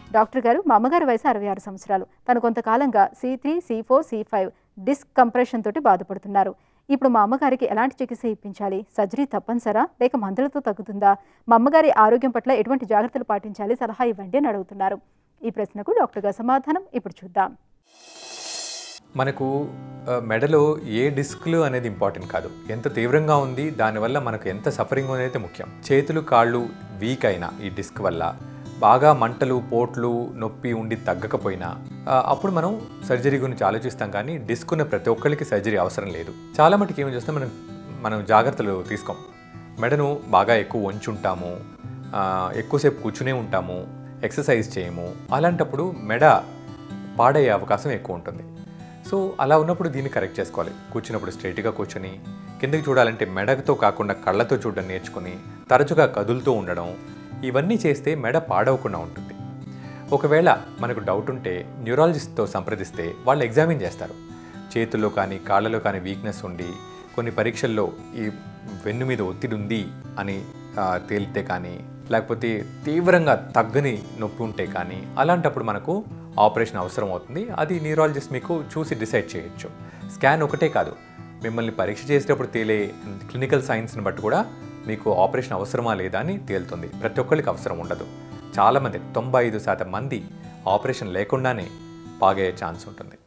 doctor గారు మా అమ్మగారి వయసు అరవై ఆరు సంవత్సరాలు తను కొంతకాలంగా C three C four C five disc compression తోటి బాధపడుతున్నారు ఇప్పుడు మా అమ్మగారికి ఎలాంటి చికిత్స ఇప్పించాలి సర్జరీ తప్పనిసరా లేక మందులతో తగ్గుతుందా మా అమ్మగారి ఆరోగ్యం పట్ల ఎటువంటి జాగ్రత్తలు పాటించాలి సలహా ఇవ్వండి అని అడుగుతున్నారు ఈ ప్రశ్నకు డాక్టర్ గారి సమాధానం ఇప్పుడు చూద్దాం మనకు ఆ, మెడలో ఏ డిస్క్లు అనేది ఇంపార్టెంట్ కాదు ఎంత తీవ్రంగా ఉంది దానివల్ల మనకు ఎంత సఫరింగ్ అనేది ముఖ్యం చేతులు కాళ్ళు వీక్ అయినా ఈ డిస్క్ వల్ల బాగా మంటలు పోట్లు నొప్పి ఉండి తగ్గకపోయినా ఆ, అప్పుడు మనం సర్జరీ గురించి ఆలోచిస్తాం కానీ డిస్క్ ఉన్న ప్రతి ఒక్కరికి సర్జరీ అవసరం లేదు చాలా మటుకు ఏం చేస్తాం మనం మనం జాగ్రత్తలు తీసుకోం మెడను బాగా ఎక్కువ వంచుంటాము ఆ, ఎక్కువసేపు కూర్చునే ఉంటాము ఎక్సర్సైజ్ చేయము అలాంటప్పుడు మెడ పాడయ్యే అవకాశం ఎక్కువ ఉంటుంది సో అలా ఉన్నప్పుడు దీన్ని కరెక్ట్ చేసుకోవాలి కూర్చున్నప్పుడు స్ట్రైట్గా కూర్చొని కిందకి చూడాలంటే మెడతో కాకుండా కళ్ళతో చూడడం నేర్చుకుని తరచుగా కదులుతూ ఉండడం ఇవన్నీ చేస్తే మెడ పాడవకుండా ఉంటుంది ఒకవేళ మనకు డౌట్ ఉంటే న్యూరాలజిస్ట్తో సంప్రదిస్తే వాళ్ళు ఎగ్జామిన్ చేస్తారు చేతుల్లో కానీ కాళ్ళలో కానీ వీక్నెస్ ఉండి కొన్ని పరీక్షల్లో ఈ వెన్ను మీద ఒత్తిడి ఉంది అని ఆ, తేలితే కానీ లేకపోతే తీవ్రంగా తగ్గని నొప్పి ఉంటే కానీ అలాంటప్పుడు మనకు ఆపరేషన్ అవసరం అవుతుంది అది న్యూరాలజిస్ట్ మీకు చూసి డిసైడ్ చేయొచ్చు స్కాన్ ఒకటే కాదు మిమ్మల్ని పరీక్ష చేసేటప్పుడు తేలే క్లినికల్ సైన్స్ని బట్టి కూడా మీకు ఆపరేషన్ అవసరమా లేదా అని తేలుతుంది ప్రతి ఒక్కరికి అవసరం ఉండదు చాలామంది తొంభై ఐదు శాతం మంది ఆపరేషన్ లేకుండానే పాగయ్యే ఛాన్స్ ఉంటుంది